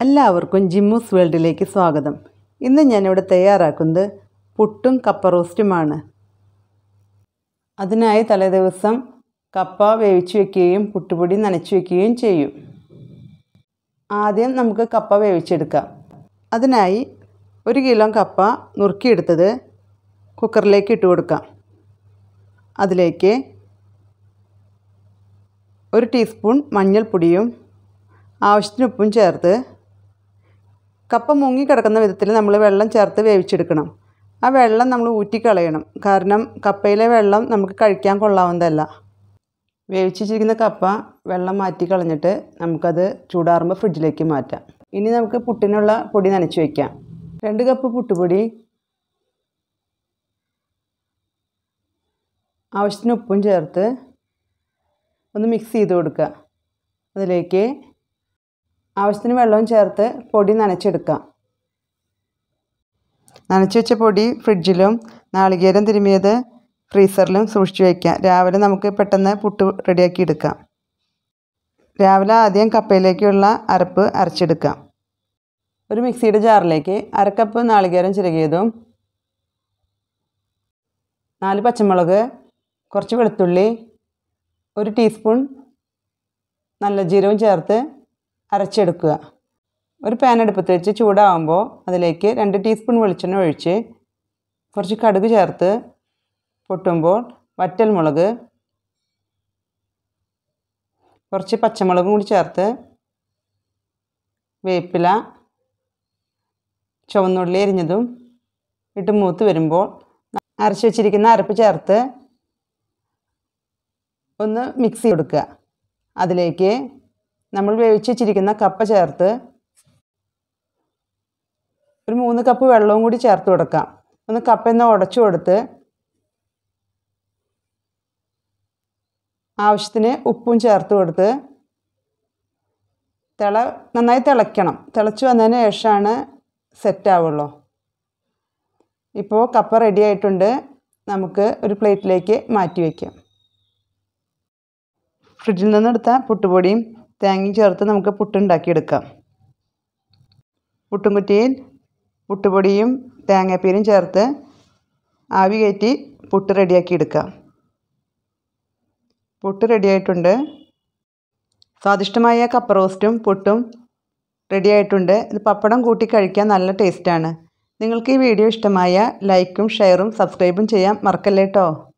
എല്ലാവർക്കും ജിമ്മൂസ് വേൾഡിലേക്ക് സ്വാഗതം ഇന്ന് ഞാനിവിടെ തയ്യാറാക്കുന്നത് പുട്ടും കപ്പ റോസ്റ്റുമാണ് അതിനായി തലേദിവസം കപ്പ വേവിച്ച് വെക്കുകയും പുട്ടുപൊടി നനച്ച് വെക്കുകയും ചെയ്യും ആദ്യം നമുക്ക് കപ്പ വേവിച്ചെടുക്കാം അതിനായി ഒരു കിലോ കപ്പ നുറുക്കിയെടുത്തത് കുക്കറിലേക്ക് ഇട്ട് കൊടുക്കാം അതിലേക്ക് ഒരു ടീസ്പൂൺ മഞ്ഞൾപ്പൊടിയും ആവശ്യത്തിന് ഉപ്പും ചേർത്ത് കപ്പ മുങ്ങി കിടക്കുന്ന വിധത്തിൽ നമ്മൾ വെള്ളം ചേർത്ത് വേവിച്ചെടുക്കണം ആ വെള്ളം നമ്മൾ ഊറ്റിക്കളയണം കാരണം കപ്പയിലെ വെള്ളം നമുക്ക് കഴിക്കാൻ കൊള്ളാവുന്നതല്ല വേവിച്ചിരിക്കുന്ന കപ്പ വെള്ളം മാറ്റി കളഞ്ഞിട്ട് നമുക്കത് ചൂടാറുമ്പോൾ ഫ്രിഡ്ജിലേക്ക് മാറ്റാം ഇനി നമുക്ക് പുട്ടിനുള്ള പൊടി നനച്ച് വയ്ക്കാം രണ്ട് കപ്പ് പുട്ടുപൊടി ആവശ്യത്തിന് ഉപ്പും ചേർത്ത് ഒന്ന് മിക്സ് ചെയ്ത് കൊടുക്കുക അതിലേക്ക് ആവശ്യത്തിന് വെള്ളവും ചേർത്ത് പൊടി നനച്ചെടുക്കാം നനച്ച് വെച്ച പൊടി ഫ്രിഡ്ജിലും നാളികേരം തിരുമിയത് ഫ്രീസറിലും സൂക്ഷിച്ച് വയ്ക്കാം രാവിലെ നമുക്ക് പെട്ടെന്ന് പുട്ട് റെഡിയാക്കി എടുക്കാം രാവിലെ ആദ്യം കപ്പയിലേക്കുള്ള അരപ്പ് അരച്ചെടുക്കാം ഒരു മിക്സിയുടെ ജാറിലേക്ക് അരക്കപ്പ് നാളികേരം ചിരകിയതും നാല് പച്ചമുളക് കുറച്ച് വെളുത്തുള്ളി ഒരു ടീസ്പൂൺ നല്ല ജീരകവും ചേർത്ത് അരച്ചെടുക്കുക ഒരു പാൻ അടുപ്പത്ത് വെച്ച് ചൂടാകുമ്പോൾ അതിലേക്ക് രണ്ട് ടീസ്പൂൺ വെളിച്ചെണ്ണ ഒഴിച്ച് കുറച്ച് കടുക് ചേർത്ത് പൊട്ടുമ്പോൾ വറ്റൽ മുളക് കുറച്ച് പച്ചമുളകും കൂടി ചേർത്ത് വേപ്പില ചുവന്നുള്ളി എരിഞ്ഞതും ഇട്ട് മൂത്ത് വരുമ്പോൾ അരച്ച് വെച്ചിരിക്കുന്ന അരപ്പ് ചേർത്ത് ഒന്ന് മിക്സ് ചെയ്ത് കൊടുക്കുക അതിലേക്ക് നമ്മൾ വേവിച്ച് വെച്ചിരിക്കുന്ന കപ്പ ചേർത്ത് ഒരു മൂന്ന് കപ്പ് വെള്ളവും കൂടി ചേർത്ത് കൊടുക്കാം ഒന്ന് കപ്പ ഒന്ന് ഉടച്ചു കൊടുത്ത് ആവശ്യത്തിന് ഉപ്പും ചേർത്ത് കൊടുത്ത് തിള നന്നായി തിളയ്ക്കണം തിളച്ച് വന്നതിന് ശേഷമാണ് സെറ്റ് ആവുള്ളൂ ഇപ്പോൾ കപ്പ റെഡി ആയിട്ടുണ്ട് നമുക്ക് ഒരു പ്ലേറ്റിലേക്ക് മാറ്റി വയ്ക്കാം ഫ്രിഡ്ജിൽ നിന്നെടുത്ത പുട്ടുപൊടിയും തേങ്ങയും ചേർത്ത് നമുക്ക് പുട്ടുണ്ടാക്കിയെടുക്കാം പുട്ടുംകുറ്റിയിൽ പുട്ടുപൊടിയും തേങ്ങാപ്പീരും ചേർത്ത് ആവി കയറ്റി പുട്ട് റെഡിയാക്കി എടുക്കാം പുട്ട് റെഡിയായിട്ടുണ്ട് സ്വാദിഷ്ടമായ കപ്പ റോസ്റ്റും പുട്ടും റെഡിയായിട്ടുണ്ട് ഇത് പപ്പടം കൂട്ടി കഴിക്കാൻ നല്ല ടേസ്റ്റാണ് നിങ്ങൾക്ക് ഈ വീഡിയോ ഇഷ്ടമായ ലൈക്കും ഷെയറും സബ്സ്ക്രൈബും ചെയ്യാൻ മറക്കല്ലേ കേട്ടോ